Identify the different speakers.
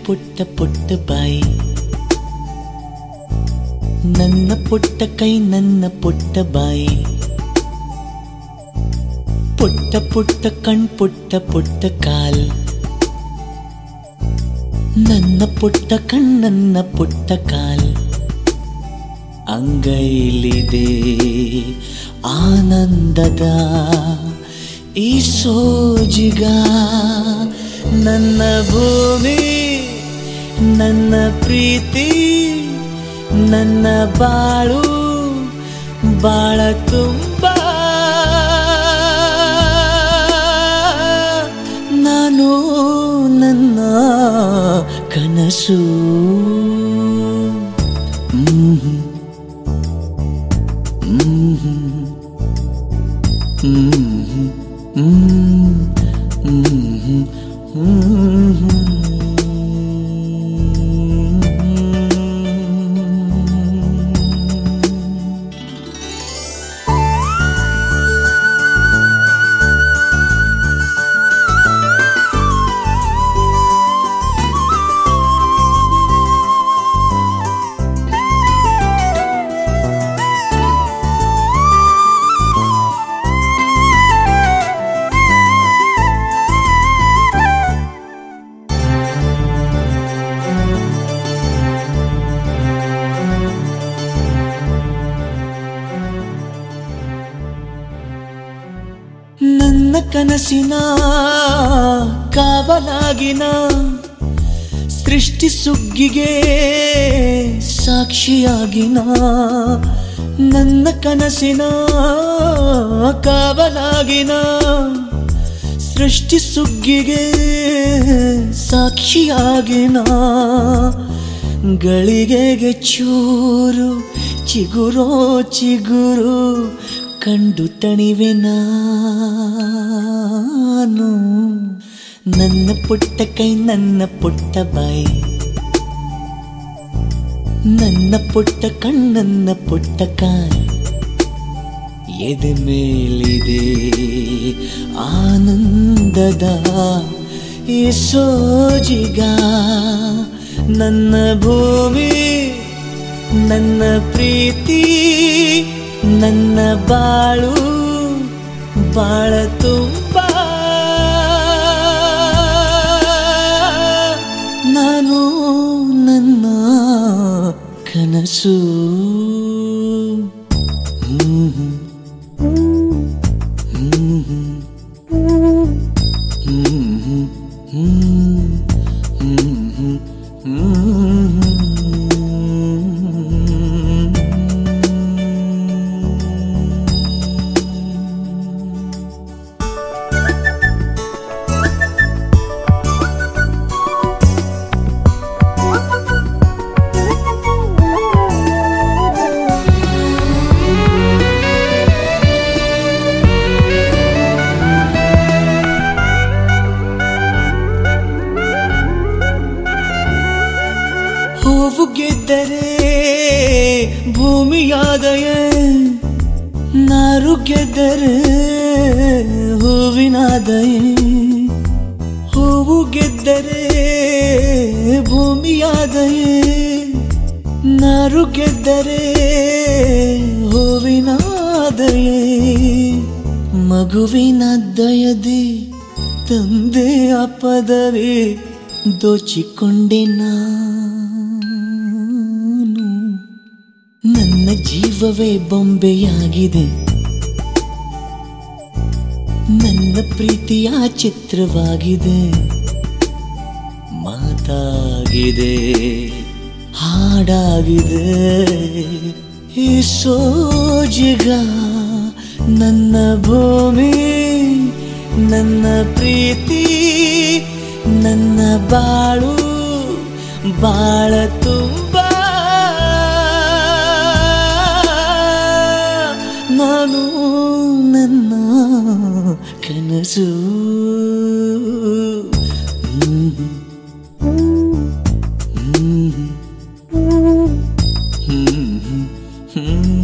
Speaker 1: ಪುಟ್ಟ ಪುಟ್ಟ ಬಾಯಿ ನನ್ನ ಪುಟ್ಟ ಕೈ ನನ್ನ ಪುಟ್ಟ ಬಾಯಿ ಪುಟ್ಟ ಪುಟ್ಟ ಕಣ್ ಪುಟ್ಟ ಪುಟ್ಟ ಕಾಲ್ ನನ್ನ ಪುಟ್ಟ ಕಣ್ಣನ್ನ ಪುಟ್ಟ ಕಾಲ್ ಅಂಗೈಲಿದೆ ಆನಂದದ ಈ ಸೋಜಿಗ ನನ್ನ ಭೂಮಿ ನನ್ನ ಪ್ರೀತಿ ನನ್ನ ಬಾಳು ಬಾಳ ತುಂಬ ನಾನು ನನ್ನ ಕನಸು ಮ್ಹೂ. ಮ್ಹೂ. ಮ್ಹೂ. ಮ್ಹೂ. ಮ್ಹೂ. ಮ್ಹೂ. ನನ್ನ ಕನಸಿನ ಕಾವಲಾಗಿನ ಸೃಷ್ಟಿ ಸುಗ್ಗಿಗೆ ಸಾಕ್ಷಿಯಾಗಿನ ನನ್ನ ಕನಸಿನ ಕಾವಲಾಗಿನ ಸೃಷ್ಟಿ ಸುಗ್ಗಿಗೆ ಸಾಕ್ಷಿಯಾಗಿನ ಗಳಿಗೆಗೆ ಚೂರು ಚಿಗುರೋ ಚಿಗುರು ಕಂಡು ತಣಿವೆ ನಾನು ನನ್ನ ಪುಟ್ಟ ಕೈ ನನ್ನ ಪುಟ್ಟ ಬಾಯಿ ನನ್ನ ಪುಟ್ಟ ಕಣ್ಣನ್ನ ಪುಟ್ಟ ಕಾಯಿ ಎದೆ ಮೇಲಿದೆ ಆನಂದದ ಈ ಸೋಜಿಗ ನನ್ನ ಭೂಮಿ ನನ್ನ ಪ್ರೀತಿ ನನ್ನ ಬಾಳು ಬಾಳ ತುಂಬ ನಾನು ನನ್ನ ಕನಸು ಹ್ಮ್ ಹೂವು ಗೆದ್ದರೆ ಭೂಮಿಯಾದಯೇ ನಾರು ಗೆದ್ದರೆ ಹೂವಿನಾದಯೇ ಹೂವು ಗೆದ್ದರೆ ಭೂಮಿಯಾದಯೇ ನಾರು ಗೆದ್ದರೆ ಹೂವಿನಾದಯೇ ಮಗುವಿನ ದಯದಿ ತಂದೆ ಆ ಪದವಿ ದೋಚಿಕೊಂಡೆ ನಾನು ನನ್ನ ಜೀವವೇ ಬೊಂಬೆಯಾಗಿದೆ ನನ್ನ ಪ್ರೀತಿಯ ಚಿತ್ರವಾಗಿದೆ ಮಾತಾಗಿದೆ ಹಾಡಾಗಿದೆ ಈ ಸೋಜಿಗ ನನ್ನ ಭೂಮಿ ನನ್ನ ಪ್ರೀತಿ ನನ್ನ ಬಾಳು ಬಾಳ ತುಂಬ ನಾನು ನನ್ನ ಕನಸು ಹ್ಮ್. ಹ್ಮ್. ಹ್ಮ್. ಹ್ಮ್.